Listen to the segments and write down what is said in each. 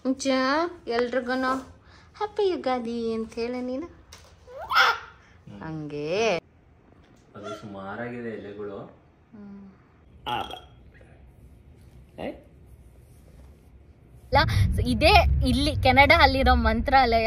ಮುಂಚ ಎಲ್ರಿಗೂ ಹ್ಯಾಪಿ ಯುಗಾದಿ ಅಂತ ಹೇಳ ನೀನು ಹಂಗೆ ಅದು ಸುಮಾರಾಗಿದೆ ಎಲೆಗಳು ಇದೇ ಇಲ್ಲಿ ಕೆನಡಾ ಅಲ್ಲಿರೋ Mantralaya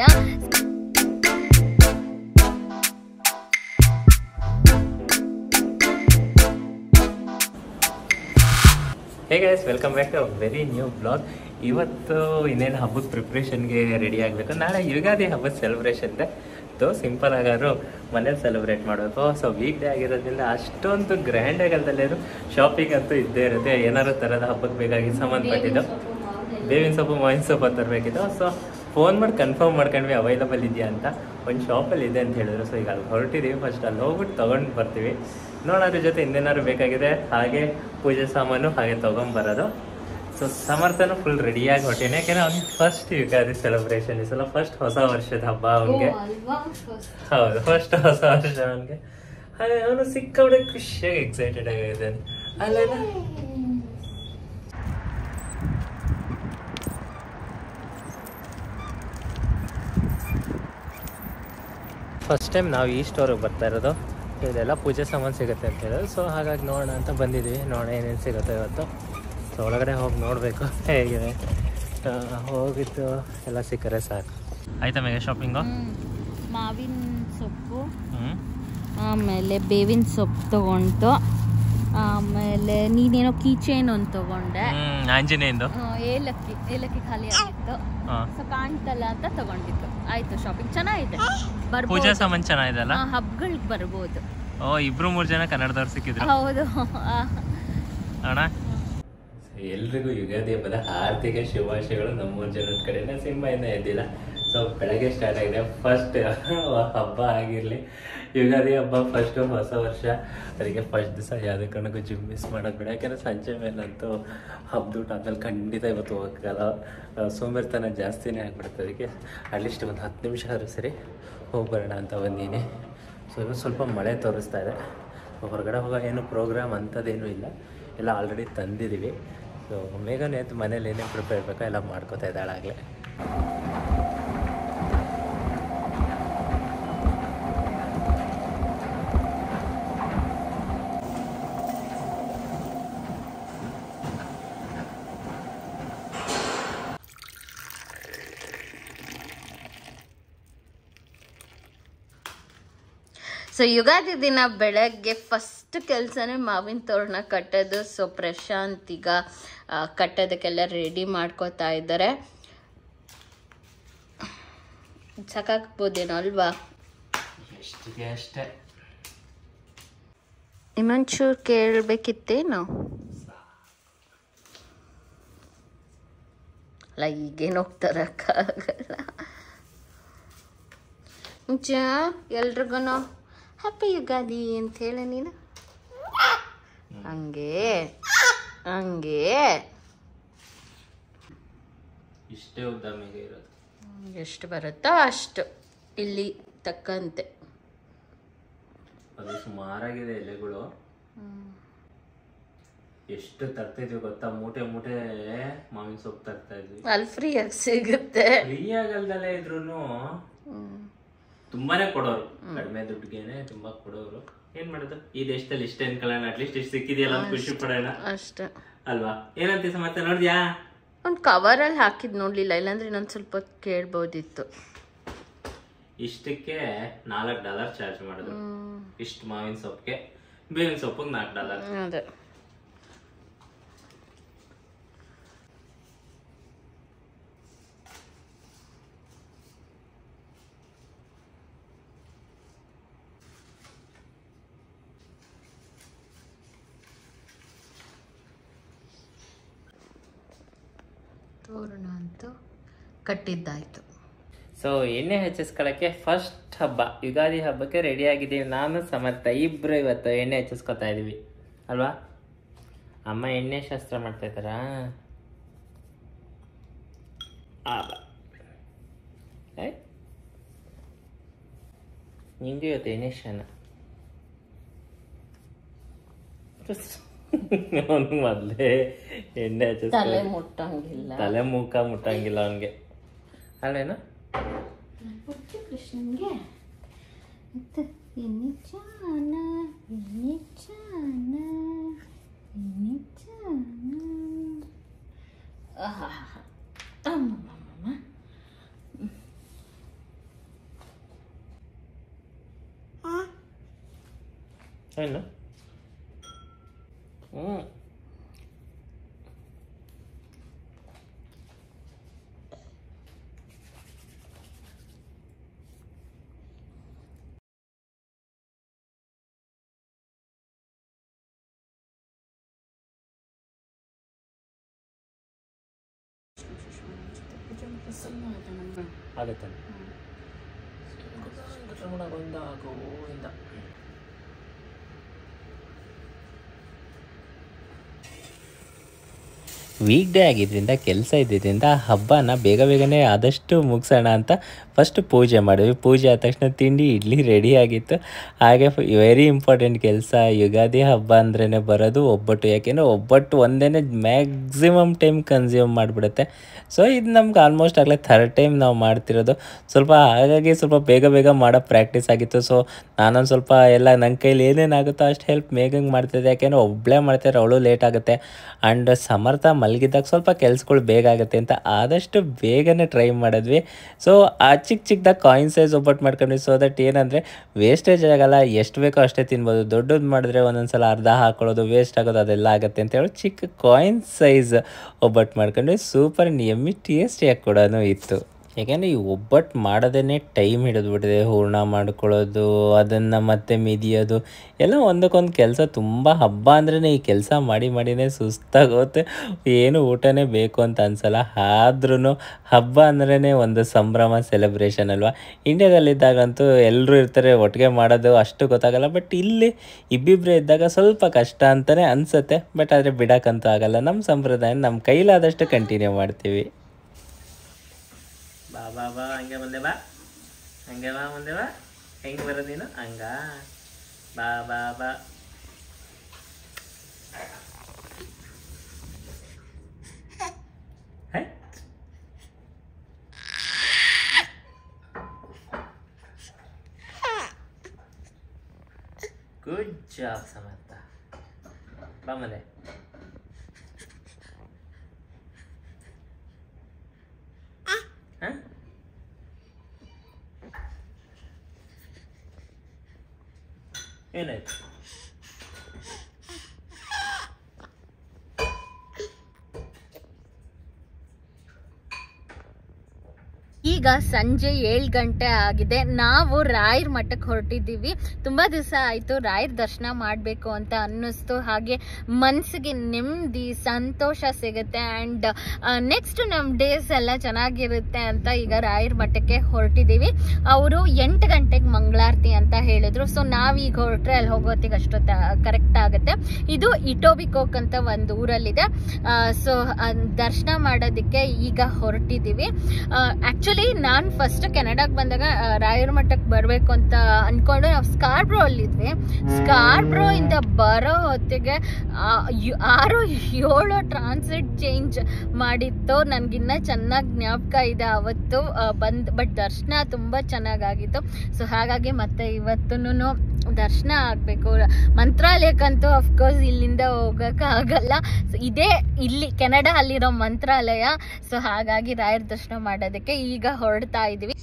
hey guys welcome back to very new blog ಇವತ್ತು ಇನ್ನೇನು ಹಬ್ಬದ ಪ್ರಿಪ್ರೇಷನ್ಗೆ ರೆಡಿ ಆಗಬೇಕು ನಾಳೆ ಯುಗಾದಿ ಹಬ್ಬದ ಸೆಲೆಬ್ರೇಷನ್ ಇದೆ ಸೊ ಸಿಂಪಲ್ ಆಗಾದ್ರು ಮನೇಲಿ ಸೆಲೆಬ್ರೇಟ್ ಮಾಡಬೇಕು ಸೊ ವೀಕ್ ಡೇ ಆಗಿರೋದ್ರಿಂದ ಅಷ್ಟೊಂದು ಗ್ರ್ಯಾಂಡ್ ಆಗಲ್ದಲ್ಲೇನು ಶಾಪಿಂಗ್ ಅಂತೂ ಇದ್ದೇ ಇರುತ್ತೆ ಏನಾದ್ರು ಥರದ ಹಬ್ಬಕ್ಕೆ ಬೇಕಾಗಿ ಸಂಬಂಧಪಟ್ಟಿದ್ದು ಬೇವಿನ ಸೊಪ್ಪು ಮಾವಿನ ಸೊಪ್ಪು ತರಬೇಕಿತ್ತು ಸೊ ಫೋನ್ ಮಾಡಿ ಕನ್ಫರ್ಮ್ ಮಾಡ್ಕೊಂಡ್ವಿ ಅವೈಲಬಲ್ ಇದೆಯಾ ಅಂತ ಒಂದು ಶಾಪಲ್ಲಿ ಇದೆ ಅಂತ ಹೇಳಿದ್ರು ಸೊ ಈಗ ಅಲ್ಲಿ ಹೊರಟಿದ್ದೀವಿ ಫಸ್ಟ್ ಅಲ್ಲಿ ಹೋಗ್ಬಿಟ್ಟು ತೊಗೊಂಡು ಬರ್ತೀವಿ ನೋಡೋದ್ರ ಜೊತೆ ಇನ್ನೇನಾದ್ರು ಬೇಕಾಗಿದೆ ಹಾಗೆ ಪೂಜೆ ಸಾಮಾನು ಹಾಗೆ ತೊಗೊಂಬರೋದು ಸೊ ಸಮರ್ಥನು ಫುಲ್ ರೆಡಿಯಾಗಿ ಹೊಟ್ಟೇನೆ ಯಾಕೆಂದ್ರೆ ಅವ್ನು ಫಸ್ಟ್ ಯುಗಾದಿ ಸೆಲೆಬ್ರೇಷನ್ ಈ ಸಲ ಫಸ್ಟ್ ಹೊಸ ವರ್ಷದ ಹಬ್ಬ ಅವನಿಗೆ ಹೌದು ಫಸ್ಟ್ ಹೊಸ ವರ್ಷ ಅವನಿಗೆ ಹಾಗೆ ಅವನು ಸಿಕ್ಕಾಬಿಡೆ ಖುಷಿಯಾಗಿ ಎಕ್ಸೈಟೆಡ್ ಆಗಿದ್ದಾನೆ ಅಲ್ಲೇನ ಫಸ್ಟ್ ಟೈಮ್ ನಾವು ಈ ಸ್ಟೋರಿಗೆ ಬರ್ತಾ ಇರೋದು ಇದೆಲ್ಲ ಪೂಜೆ ಸಾಮಾನು ಸಿಗುತ್ತೆ ಅಂತ ಹೇಳಿದ್ರು ಸೊ ಹಾಗಾಗಿ ನೋಡೋಣ ಅಂತ ಬಂದಿದ್ದೀವಿ ನೋಡೋಣ ಏನೇನು ಸಿಗುತ್ತೆ ಇವತ್ತು ಸೊ ಒಳಗಡೆ ಹೋಗಿ ನೋಡಬೇಕು ಹೇಗಿದೆ ಆ, ಹೋಗಿದ್ದು ಎಲ್ಲ ಸಿಕ್ಕರೆ ಸಾಕು ಆಯ್ತಾ ಮೇಗ ಶಾಪಿಂಗು ಮಾವಿನ ಸೊಪ್ಪು ಹ್ಞೂ ಆಮೇಲೆ ಬೇವಿನ ಸೊಪ್ಪು ತಗೊಂಡು ಆಮೇಲೆ ನೀನೇನೋ ಕೀಚೇನ್ ಒಂದು ತಗೊಂಡೆ ಹ್ಞೂ ಆಂಜನೇಯಂದು ಆ, ಏಲಕ್ಕಿ ಏಲಕ್ಕಿ ಖಾಲಿ ಆಗಿತ್ತು ಹಾಂ ಸೊ ಕಾಣ್ತಲ್ಲ ಅಂತ ತಗೊಂಡಿದ್ದು ಆಯ್ತು ಶಾಪಿಂಗ್ ಚೆನ್ನಾಗಿದೆ ಪೂಜಾ ಬರ್ಬೋದು ಸಾಮಾನು ಚೆನ್ನಾಗಿದೆಲ್ಲ ಹಬ್ಬಗಳಿಗೆ ಬರ್ಬೋದು ಓ ಇಬ್ರು ಮೂರು ಜನ ಕನ್ನಡದವ್ರು ಸಿಕ್ಕಿದ್ರು ಹೌದು ಆ, ಅಣ್ಣ ಎಲ್ರಿಗೂ ಯುಗಾದಿ ಹಬ್ಬದ ಆರ್ಥಿಕ ಶುಭಾಶಯಗಳು ನಮ್ಮೂರ ಜನದ ಕಡೆಯಿಂದ ಸಿಂಹ ಇನ್ನೂ ಎದ್ದಿಲ್ಲ ಸೊ ಬೆಳಗ್ಗೆ ಸ್ಟಾರ್ಟ್ ಆಗಿದೆ ಫಸ್ಟ್ ಹಬ್ಬ ಆಗಿರಲಿ ಯುಗಾದಿ ಹಬ್ಬ ಫಸ್ಟು ಹೊಸ ವರ್ಷ ಅದಕ್ಕೆ ಫಸ್ಟ್ ದಿವಸ ಯಾವುದೇ ಕಾರಣಕ್ಕೂ ಜಿಮ್ ಮಿಸ್ ಮಾಡೋದು ಬೇಡ ಯಾಕೆಂದರೆ ಸಂಜೆ ಮೇಲಂತೂ ಹಬ್ಬದ ಆದ್ಮೇಲೆ ಖಂಡಿತ ಇವತ್ತು ಹೋಗಲ್ಲ ಸೋಂಬೇರಿತನ ಜಾಸ್ತಿನೇ ಆಗ್ಬಿಡುತ್ತೆ ಅದಕ್ಕೆ ಅಟ್ಲೀಸ್ಟ್ ಒಂದು ಹತ್ತು ನಿಮಿಷ ಆದರೂ ಸರಿ ಹೋಗಿ ಬರೋಣ ಅಂತ ಬಂದೀನಿ ಸೊ ಇವತ್ತು ಸ್ವಲ್ಪ ಮಳೆ ತೋರಿಸ್ತಾ ಇದೆ ಹೊರಗಡೆ ಹೋಗೋ ಏನು ಪ್ರೋಗ್ರಾಮ್ ಅಂಥದ್ದೇನೂ ಇಲ್ಲ ಎಲ್ಲ ಆಲ್ರೆಡಿ ತಂದಿದ್ದೀವಿ ಸೊ ಮೇಘನ ಎದ್ದು ಮನೇಲಿ ಏನೇನು ಪ್ರಿಪೇರ್ ಬೇಕೋ ಎಲ್ಲ ಮಾಡ್ಕೋತಾ ಇದ್ದಾಳೆ ಆಗಲೇ ಸೊ ಯುಗಾದಿ ದಿನ ಬೆಳಗ್ಗೆ ಫಸ್ಟ್ ಕೆಲಸನೇ ಮಾವಿನ ತೋರಣ ಕಟ್ಟೋದು ಸೊ ಪ್ರಶಾಂತ್ ಈಗ ಆ, ಕಟ್ಟೋದಕ್ಕೆಲ್ಲ ರೆಡಿ ಮಾಡ್ಕೋತಾ ಇದ್ದಾರೆ ಸಾಕಾಗ್ಬೋದೇನೋ ಅಲ್ವಾ ಎಷ್ಟಿಗೆ ಅಷ್ಟೇ ಇನ್ನೊಂಚೂರು ಕೇಳಬೇಕಿತ್ತೇನು ಅಲ್ಲ ಈಗೇನು ಹೋಗ್ತಾರಕ್ಕಾಗಲ್ಲ ಮುಂಚ ಎಲ್ರಿಗೂ ಹ್ಯಾಪಿ ಯುಗಾದಿ ಅಂತ ಹೇಳ ನೀನು ಹಂಗೆ ಹಂಗೆ ಇಷ್ಟೇ ಉದ್ದ ಮೇಘ ಇರೋದು ಎಷ್ಟು ಬರುತ್ತೋ ಅಷ್ಟು ಇಲ್ಲಿ ತಕ್ಕಂತೆ ಅದು ಸುಮಾರಾಗಿದೆ ಎಲೆಗಳು ಎಷ್ಟು ತರ್ತಿದ್ವಿ ಗೊತ್ತಾ ಮೂಟೆ ಮೂಟೆ ಮಾವಿನ ಸೊಪ್ಪು ತರ್ತಾ ಇದ್ವಿ ಅಲ್ಲಿ ಫ್ರೀಯಾಗಿ ಸಿಗುತ್ತೆ ಫ್ರೀ ಆಗಲ್ದಲೇ ಇದ್ರು ತುಂಬಾನೇ ಕೊಡೋರು ಕಡಿಮೆ ದುಡ್ಡಿಗೆನೆ ತುಂಬಾ ಕೊಡೋರು ಏನ್ ಮಾಡೋದು ಈ ದೇಶದಲ್ಲಿ ಇಷ್ಟ ಅನ್ಕೊಳ್ಳೋಣ ಅಟ್ಲೀಸ್ಟ್ ಇಷ್ಟು ಸಿಕ್ಕಿದೆಯಲ್ಲ ಅಂತ ಖುಷಿ ಪಡೋಣ ಅಷ್ಟೇ ಅಲ್ವಾ ಏನಂತ ಮತ್ತೆ ನೋಡಿದ್ಯಾ ಒಂದು ಕವರಲ್ಲಿ ಹಾಕಿದ್ ನೋಡ್ಲಿಲ್ಲ ಇಲ್ಲಾಂದ್ರೆ ಇನ್ನೊಂದು ಸ್ವಲ್ಪ ಹೊತ್ತು ಕೇಳ್ಬೋದಿತ್ತು ಇಷ್ಟಕ್ಕೆ ನಾಲ್ಕು ಡಾಲರ್ ಚಾರ್ಜ್ ಮಾಡಿದ್ರು ಇಷ್ಟು ಮಾವಿನ ಸೊಪ್ಪಿಗೆ ಬೇವಿನ ಸೊಪ್ಪಿಗೆ ನಾಲ್ಕು ಡಾಲರ್ ಅದೇ ತೋರಣ ಅಂತೂ ಕಟ್ಟಿದ್ದಾಯ್ತು ಸೊ ಎಣ್ಣೆ ಹಚ್ಚಿಸ್ಕೊಳಕ್ಕೆ ಫಸ್ಟ್ ಹಬ್ಬ ಯುಗಾದಿ ಹಬ್ಬಕ್ಕೆ ರೆಡಿ ಆಗಿದ್ದೀವಿ ನಾನು ಸಮರ್ಥ ಇಬ್ರು ಇವತ್ತು ಎಣ್ಣೆ ಹಚ್ಚಿಸ್ಕೊತಾ ಇದೀವಿ ಅಲ್ವಾ ಅಮ್ಮ ಎಣ್ಣೆ ಶಾಸ್ತ್ರ ಮಾಡ್ತಾ ಇದ್ದಾರಾ ಆ ಬಾ. ಏ? ನಿಂಗೆ ಇವತ್ತು ಎಣ್ಣೆ ಶಾನ ಅವ್ನಿಗೆ ಮೊದಲೇ ಎಣ್ಣೆ ಹಚ್ಚಿಸ್ ತಲೆ ಮುಟ್ಟಂಗಿಲ್ಲ ತಲೆ ಮುಖ ಮುಟ್ಟಂಗಿಲ್ಲ ಅವನಿಗೆ ಅಲ್ಲೇನು ಪುಟ್ಟ ಕೃಷ್ಣನ್ಗೆ ಮತ್ತೆ ಎಣ್ಣೆ ಚಾನ ಎಣ್ಣೆ ಚಾನ ಎಣ್ಣೆ ಚಾನ ಆಹಾಹಾ. ಅಮ್ಮಮ್ಮಮ್ಮಮ್ಮ. ಏನು ಹ್ಞೂ ಆಗುತ್ತೆ ಗೋವಿಂದ ಗೋವಿಂದ ವೀಕ್ ಡೇ ಆಗಿದ್ದರಿಂದ ಕೆಲಸ ಇದ್ದಿದ್ದರಿಂದ ಹಬ್ಬನ ಬೇಗ ಬೇಗನೆ ಆದಷ್ಟು ಮುಗಿಸೋಣ ಅಂತ ಫಸ್ಟ್ ಪೂಜೆ ಮಾಡಿದ್ವಿ ಪೂಜೆ ಆದ ತಕ್ಷಣ ತಿಂಡಿ ಇಡ್ಲಿ ರೆಡಿ ಆಗಿತ್ತು ಹಾಗೆ ವೆರಿ ಇಂಪಾರ್ಟೆಂಟ್ ಕೆಲಸ ಯುಗಾದಿ ಹಬ್ಬ ಅಂದ್ರೇ ಬರೋದು ಒಬ್ಬಟ್ಟು ಯಾಕೆಂದರೆ ಒಬ್ಬಟ್ಟು ಒಂದೇ ಮ್ಯಾಕ್ಸಿಮಮ್ ಟೈಮ್ ಕನ್ಸ್ಯೂಮ್ ಮಾಡಿಬಿಡುತ್ತೆ ಸೊ ಇದು ನಮ್ಗೆ ಆಲ್ಮೋಸ್ಟ್ ಆಗಲೇ ಥರ್ಡ್ ಟೈಮ್ ನಾವು ಮಾಡ್ತಿರೋದು ಸ್ವಲ್ಪ ಹಾಗಾಗಿ ಸ್ವಲ್ಪ ಬೇಗ ಬೇಗ ಮಾಡೋ ಪ್ರಾಕ್ಟೀಸ್ ಆಗಿತ್ತು ಸೊ ನಾನೊಂದು ಸ್ವಲ್ಪ ಎಲ್ಲ ನನ್ನ ಕೈಲಿ ಏನೇನಾಗುತ್ತೋ ಅಷ್ಟು ಹೆಲ್ಪ್ ಬೇಗಂಗೆ ಮಾಡ್ತಿದ್ದೆ ಯಾಕೆಂದರೆ ಒಬ್ಬಳೇ ಮಾಡ್ತಾರೆ ಅವಳು ಲೇಟ್ ಆಗುತ್ತೆ ಆ್ಯಂಡ್ ಸಮರ್ಥ ಮಲಗಿದಾಗ ಸ್ವಲ್ಪ ಕೆಲ್ಸಗಳು ಬೇಗ ಆಗುತ್ತೆ ಅಂತ ಆದಷ್ಟು ಬೇಗನೆ ಟ್ರೈ ಮಾಡಿದ್ವಿ ಸೊ ಆ ಚಿಕ್ಕ ಚಿಕ್ಕದಾಗ ಕಾಯಿನ್ ಸೈಜ್ ಒಬ್ಬಟ್ಟು ಮಾಡ್ಕೊಂಡ್ವಿ ಸೊ ದಟ್ ಏನಂದರೆ ವೇಸ್ಟೇಜ್ ಆಗಲ್ಲ ಎಷ್ಟು ಬೇಕೋ ಅಷ್ಟೇ ತಿನ್ಬೋದು ದೊಡ್ಡದು ಮಾಡಿದ್ರೆ ಒಂದೊಂದು ಸಲ ಅರ್ಧ ಹಾಕೊಳ್ಳೋದು ವೇಸ್ಟ್ ಆಗೋದು ಅದೆಲ್ಲ ಆಗುತ್ತೆ ಅಂತ ಹೇಳಿ ಚಿಕ್ಕ ಕಾಯಿನ್ ಸೈಜ್ ಒಬ್ಬಟ್ಟು ಮಾಡ್ಕೊಂಡ್ವಿ ಸೂಪರ್ ಎಮ್ಮಿ ಟೇಸ್ಟಿಯಾಗಿ ಕೂಡ ಇತ್ತು ಯಾಕೆಂದರೆ ಈ ಒಬ್ಬಟ್ಟು ಮಾಡೋದೇ ಟೈಮ್ ಹಿಡಿದ್ಬಿಟ್ಟಿದೆ ಹೂರ್ಣ ಮಾಡ್ಕೊಳ್ಳೋದು ಅದನ್ನು ಮತ್ತೆ ಮಿದಿಯೋದು ಎಲ್ಲ ಒಂದಕ್ಕೊಂದು ಕೆಲಸ ತುಂಬ ಹಬ್ಬ ಅಂದ್ರೇ ಈ ಕೆಲಸ ಮಾಡಿ ಮಾಡಿನೇ ಸುಸ್ತಾಗೋಗುತ್ತೆ ಏನು ಊಟನೇ ಬೇಕು ಅಂತ ಅನ್ಸಲ್ಲ ಆದ್ರೂ ಹಬ್ಬ ಅಂದ್ರೇ ಒಂದು ಸಂಭ್ರಮ ಸೆಲೆಬ್ರೇಷನ್ ಅಲ್ವಾ ಇಂಡಿಯಾದಲ್ಲಿದ್ದಾಗಂತೂ ಎಲ್ಲರೂ ಇರ್ತಾರೆ ಒಟ್ಟಿಗೆ ಮಾಡೋದು ಅಷ್ಟು ಗೊತ್ತಾಗಲ್ಲ ಬಟ್ ಇಲ್ಲಿ ಇಬ್ಬಿಬ್ಬರೇ ಇದ್ದಾಗ ಸ್ವಲ್ಪ ಕಷ್ಟ ಅಂತಲೇ ಅನಿಸುತ್ತೆ ಬಟ್ ಆದರೆ ಬಿಡೋಕ್ಕಂತೂ ಆಗಲ್ಲ ನಮ್ಮ ಸಂಪ್ರದಾಯ ನಮ್ಮ ಕೈಲಾದಷ್ಟು ಕಂಟಿನ್ಯೂ ಮಾಡ್ತೀವಿ ಬಾ ಬಾ ಬಾ ಹಂಗೆ ಬಂದೆ ಬಾ ಹಂಗೆ ಬಾ ಮುಂದೆ ಬಾ ಹೆಂಗೆ ಬರೋದು ನೀನು ಹಂಗ ಬಾ ಬಾ ಬಾ ಗುಡ್ ಜಾಬ್ ಸಮರ್ಥ ಬಾ ಮುಂದೆ ಹ? ಏನಾಯ್ತು ಈಗ ಸಂಜೆ ಏಳು ಗಂಟೆ ಆಗಿದೆ ನಾವು ರಾಯರ್ ಮಠಕ್ಕೆ ಹೊರಟಿದ್ದೀವಿ ತುಂಬ ದಿವಸ ಆಯಿತು ರಾಯರ್ ದರ್ಶನ ಮಾಡಬೇಕು ಅಂತ ಅನ್ನಿಸ್ತು ಹಾಗೆ ಮನಸ್ಸಿಗೆ ನೆಮ್ಮದಿ ಸಂತೋಷ ಸಿಗುತ್ತೆ ಆ್ಯಂಡ್ ನೆಕ್ಸ್ಟ್ ನಮ್ಮ ಡೇಸ್ ಎಲ್ಲ ಚೆನ್ನಾಗಿರುತ್ತೆ ಅಂತ ಈಗ ರಾಯರ್ ಮಠಕ್ಕೆ ಹೊರಟಿದ್ದೀವಿ ಅವರು ಎಂಟು ಗಂಟೆಗೆ ಮಂಗಳಾರತಿ ಅಂತ ಹೇಳಿದ್ರು ಸೊ ನಾವೀಗ ಹೊರಟ್ರೆ ಅಲ್ಲಿ ಹೋಗೋತ್ತಿಗೆ ಅಷ್ಟೊತ್ತು ಕರೆಕ್ಟ್ ಆಗುತ್ತೆ ಇದು ಇಟೋಬಿಕೋಕ್ ಅಂತ ಒಂದು ಊರಲ್ಲಿದೆ ಸೊ ದರ್ಶನ ಮಾಡೋದಕ್ಕೆ ಈಗ ಹೊರಟಿದ್ದೀವಿ ಆ್ಯಕ್ಚುಲಿ ನಾನು ಫಸ್ಟ್ ಕೆನಡಾಗೆ ಬಂದಾಗ ಆ, ರಾಯರ ಮಠಕ್ಕೆ ಬರಬೇಕು ಅಂತ ಅಂದ್ಕೊಂಡು ನಾವು ಸ್ಕಾರ್ಬ್ರೋ ಅಲ್ಲಿದ್ವಿ ಸ್ಕಾರ್ಬ್ರೋ ಇಂದ ಬರೋ ಹೊತ್ತಿಗೆ ಆ, ಯು- ಆರು ಏಳು ಟ್ರಾನ್ಸಿಟ್ ಚೇಂಜ್ ಮಾಡಿತ್ತು ನನಗಿನ್ನ ಚೆನ್ನಾಗಿ ಜ್ಞಾಪಕ ಇದೆ ಅವತ್ತು ಆ, ಬಂದ್ ಬಟ್ ದರ್ಶನ ತುಂಬ ಚೆನ್ನಾಗಾಗಿತ್ತು ಸೊ ಹಾಗಾಗಿ ಮತ್ತೆ ಇವತ್ತೂ ದರ್ಶನ ಆಗಬೇಕು ಮಂತ್ರಾಲಯಕ್ಕಂತೂ ಅಫ್ಕೋರ್ಸ್ ಇಲ್ಲಿಂದ ಹೋಗೋಕ್ಕಾಗಲ್ಲ ಸೊ ಇದೇ ಇಲ್ಲಿ ಕೆನಡಾ ಅಲ್ಲಿರೋ ಮಂತ್ರಾಲಯ ಸೊ ಹಾಗಾಗಿ ರಾಯರ ದರ್ಶನ ಮಾಡೋದಕ್ಕೆ ಈಗ ಹೊರಡ್ತಾ ಇದೀವಿ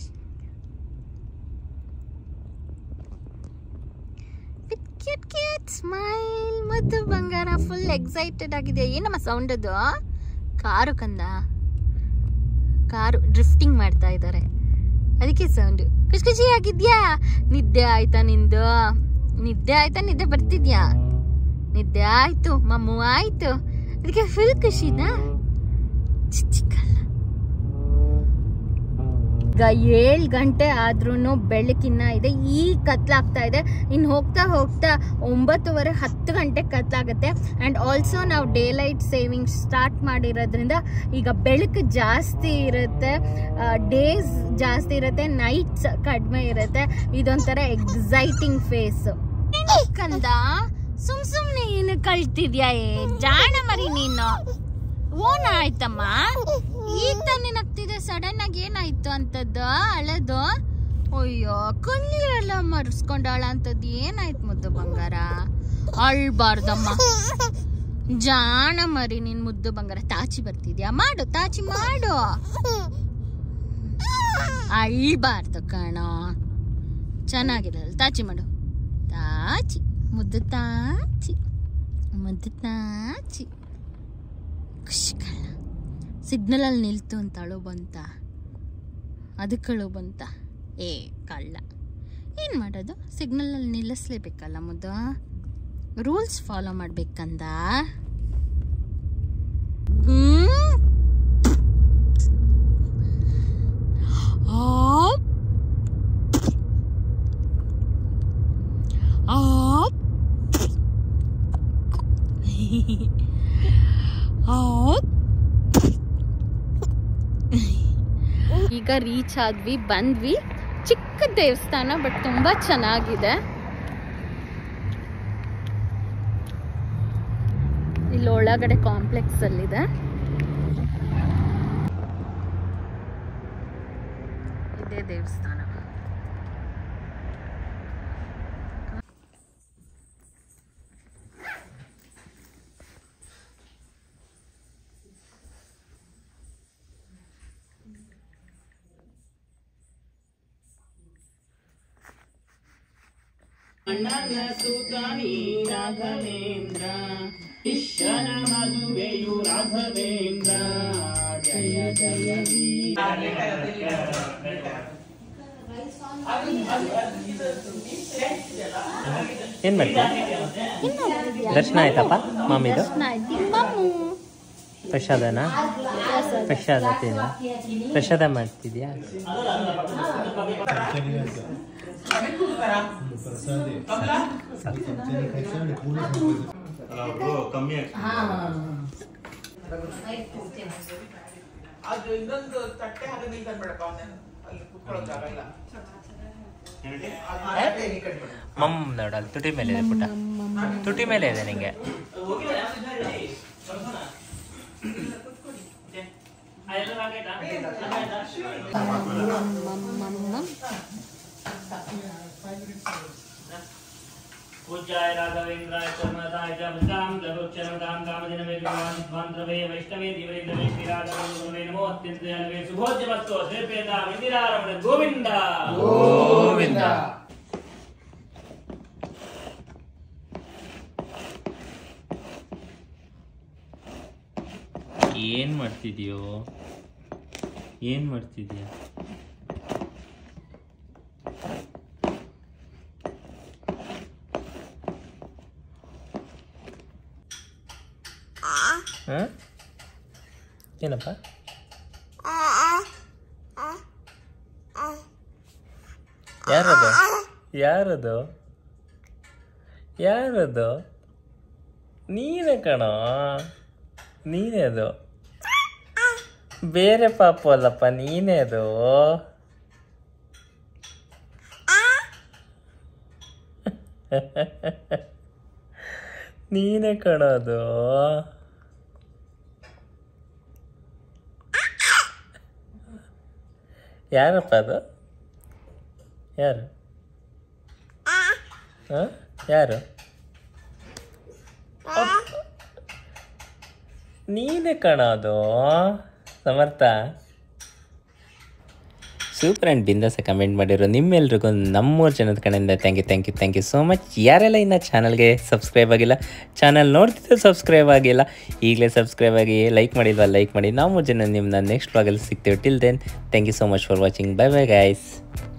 ಕ್ಯೂಟ್ ಕ್ಯೂಟ್ ಸ್ಮೈಲ್ ಮತ್ತು ಬಂಗಾರ ಫುಲ್ ಎಕ್ಸೈಟೆಡ್ ಆಗಿದೆ ಏನಮ್ಮ ಸೌಂಡ್ ಅದು ಕಾರು ಕಂದ ಕಾರು ಡ್ರಿಫ್ಟಿಂಗ್ ಮಾಡ್ತಾ ಇದ್ದಾರೆ ಅದಕ್ಕೆ ಸೌಂಡು ಖುಷಿ ಖುಷಿ ಆಗಿದ್ಯಾ ನಿದ್ದೆ ಆಯ್ತಾ ನಿಂದು ನಿದ್ದೆ ಆಯ್ತಾ ನಿದ್ದೆ ಬರ್ತಿದ್ಯಾ ನಿದ್ದೆ ಆಯ್ತು ಮಮ್ಮು ಆಯ್ತು ಅದಕ್ಕೆ ಫುಲ್ ಖುಷಿನಾ ಚಿ- ಚಿಕ್ಕಲ್ಲ ಈಗ ಏಳು ಗಂಟೆ ಆದ್ರೂ ಬೆಳಕಿನ್ನ ಇದೆ ಈ ಕತ್ಲಾಗ್ತಾ ಇದೆ ಇನ್ನು ಹೋಗ್ತಾ ಹೋಗ್ತಾ ಒಂಬತ್ತುವರೆ ಹತ್ತು ಗಂಟೆ ಕತ್ಲಾಗುತ್ತೆ ಆ್ಯಂಡ್ ಆಲ್ಸೋ ನಾವು ಡೇ ಲೈಟ್ ಸೇವಿಂಗ್ ಸ್ಟಾರ್ಟ್ ಮಾಡಿರೋದ್ರಿಂದ ಈಗ ಬೆಳಕು ಜಾಸ್ತಿ ಇರುತ್ತೆ ಡೇಸ್ ಜಾಸ್ತಿ ಇರುತ್ತೆ ನೈಟ್ಸ್ ಕಡಿಮೆ ಇರುತ್ತೆ ಇದೊಂಥರ ಎಕ್ಸೈಟಿಂಗ್ ಫೇಸ್ ಕಂದ ಸುಮ್ ಸುಮ್ನೆ ನೀನು ಕಳ್ತಿದ್ಯಾ ಏ ಜಾಣ ಮರಿ ನೀನು ಓನ್ ಆಯ್ತಮ್ಮ ಈಗ ತಾನೇ ನಗ್ತಿದೆ ಸಡನ್ ಆಗಿ ಏನಾಯ್ತು ಅಂತದ್ದು ಅಳದು ಅಯ್ಯೋ ಕಣ್ಣೀರೆಲ್ಲ ಮರ್ಸ್ಕೊಂಡಾಳ ಅಂತದ್ದು ಏನಾಯ್ತು ಮುದ್ದು ಬಂಗಾರ ಅಳ್ಬಾರ್ದಮ್ಮ ಜಾಣ ಮರಿ ನಿನ್ ಮುದ್ದು ಬಂಗಾರ ತಾಚಿ ಬರ್ತಿದ್ಯಾ ಮಾಡು ತಾಚಿ ಮಾಡು ಅಳ್ಬಾರ್ದು ಕಣೋ ಚೆನ್ನಾಗಿರಲ್ಲ ತಾಚಿ ಮಾಡು ತಾಚಿ ಮುದ್ದು ತಾಚಿ ಮುದ್ದು ತಾಚಿ ಖುಷಿ ಕಳ್ಳ ಸಿಗ್ನಲಲ್ಲಿ ನಿಲ್ತು ಅಂತ ಅಳು ಬಂತ ಅದಕ್ಕೆ ಅಳು ಬಂತ ಏ ಕಳ್ಳ ಏನು ಮಾಡೋದು ಸಿಗ್ನಲಲ್ಲಿ ನಿಲ್ಲಿಸ್ಲೇಬೇಕಲ್ಲ ಮುದ್ದು ರೂಲ್ಸ್ ಫಾಲೋ ಮಾಡ್ಬೇಕಂದ ಹ್ಮ್ ಆಪ್. ಆಪ್. ಆಪ್. ಈಗ ರೀಚ್ ಆದ್ವಿ ಬಂದ್ವಿ ಚಿಕ್ಕ ದೇವಸ್ಥಾನ ಬಟ್ ತುಂಬಾ ಚೆನ್ನಾಗಿದೆ ಇಲ್ಲಿ ಒಳಗಡೆ ಕಾಂಪ್ಲೆಕ್ಸ್ ಅಲ್ಲಿದೆ ಇದೇ ದೇವಸ್ಥಾನ ಏನು ಮಾಡ್ತೀಯ ದರ್ಶನ ಆಯ್ತಪ್ಪ ಮಾಮಿದು ದರ್ಶನ ಆಯ್ತು ಮಮ್ಮು ಪ್ರಸಾದನಾ ಪ್ರಸಾದ ತಿಂದ ಪ್ರಸಾದ ಮಾಡ್ತಿದ್ಯಾ ಅದು ಇನ್ನೊಂದು ತಟ್ಟೆ ಹಾಗೆ ನೀನ್ ತಂದ್ಬಿಡಪ್ಪ ಅವನೇನು ಅಲ್ಲಿ ಕುತ್ಕೊಳ್ಳೋ ಜಾಗ ಇಲ್ಲ ಆ ತಟ್ಟೆ ಈ ಕಡೆ ಬಿಡು. ಮಮ್ ನೋಡು ಅಲ್ಲಿ ತುಟಿ ಮೇಲೆ ಇದೆ ಪುಟ್ಟ ತುಟಿ ಮೇಲೆ ಇದೆ ನಿಂಗೆ पूज्याय राघवेन्द्राय कर्मदाय च भजां लघुक्षरमदां कामदिनमे विद्वान्त्रवे वैष्णवे दिवरेन्द्रवे श्रीराघवेन्द्रवे नमो अत्यन्तवे सुभोज्यमस्तु श्रीपेताम् इन्दिरारमण गोविन्द गोविन्द ಏನ್ ಮಾಡ್ತಿದ್ಯೋ ಏನ್ ಮಾಡ್ತಿದ್ಯಾ ಹ? ಏನಪ್ಪ ಯಾರದು ಯಾರದು ಯಾರದು ನೀನೇ ಕಣೋ ನೀನೇ ಅದು ಬೇರೆ ಪಾಪು ಅಲ್ಲಪ್ಪ ನೀನೇ ಅದು ನೀನೇ ಕಣೋದು ಯಾರಪ್ಪ ಅದು ಯಾರು ಹ? ಯಾರು ಅಪ್ಪ. ನೀನೇ ಕಣೋದು ಸಮರ್ಥ ಸೂಪರ್ ಆ್ಯಂಡ್ ಬಿಂದಾಸ ಕಮೆಂಟ್ ಮಾಡಿರೋ ನಿಮ್ಮೆಲ್ರಿಗೂ ನಮ್ಮೂರು ಜನದ ಕಡೆಯಿಂದ thank you thank you thank you so much ಯಾರೆಲ್ಲ ಇನ್ನು ಚಾನಲ್ಗೆ ಸಬ್ಸ್ಕ್ರೈಬ್ ಆಗಿಲ್ಲ ಚಾನಲ್ ನೋಡ್ತಿದ್ದು ಸಬ್ಸ್ಕ್ರೈಬ್ ಆಗಿಲ್ಲ ಈಗಲೇ ಸಬ್ಸ್ಕ್ರೈಬ್ ಆಗಿ ಲೈಕ್ ಮಾಡಿಲ್ವಾ ಲೈಕ್ ಮಾಡಿ ನಾವು ಜನ ನಿಮ್ಮನ್ನ ನೆಕ್ಸ್ಟ್ ಬ್ಲಾಗಲ್ಲಿ ಸಿಗ್ತೇವೆ till then thank you so much for watching bye bye guys